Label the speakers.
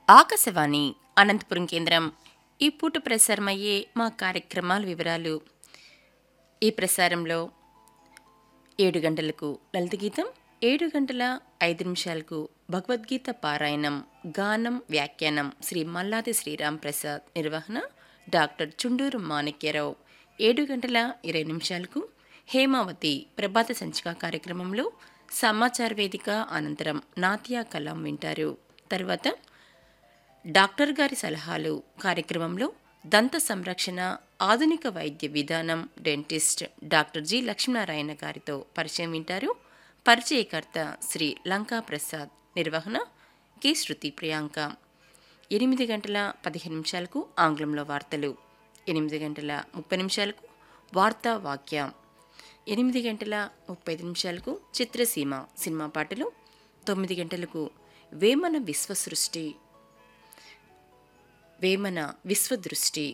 Speaker 1: ఆకాశవాణి అనంతపురం కేంద్రం ఈ పూట ప్రసారమయ్యే మా కార్యక్రమాల వివరాలు ఈ ప్రసారంలో ఏడు గంటలకు లలిత గీతం ఏడు గంటల ఐదు నిమిషాలకు భగవద్గీత పారాయణం గానం వ్యాఖ్యానం శ్రీ మల్లాది శ్రీరామ్ ప్రసాద్ నిర్వహణ డాక్టర్ చుండూరు మాణిక్యరావు ఏడు గంటల ఇరవై నిమిషాలకు హేమావతి ప్రభాత సంచిక కార్యక్రమంలో సమాచార వేదిక అనంతరం నాట్య కలాం వింటారు తర్వాత డాక్టర్ గారి సలహాలు కార్యక్రమంలో దంత సంరక్షణ ఆధునిక వైద్య విధానం డెంటిస్ట్ డాక్టర్ జి లక్ష్మీనారాయణ గారితో పరిచయం వింటారు పరిచయకర్త శ్రీ లంకా ప్రసాద్ నిర్వహణ కె శృతి ప్రియాంక ఎనిమిది గంటల పదిహేను నిమిషాలకు ఆంగ్లంలో వార్తలు ఎనిమిది గంటల ముప్పై నిమిషాలకు వార్తా వాక్య ఎనిమిది గంటల ముప్పై ఐదు నిమిషాలకు చిత్రసీమ సినిమా పాటలు తొమ్మిది గంటలకు వేమన విశ్వసృష్టి వేమన విశ్వదృష్టి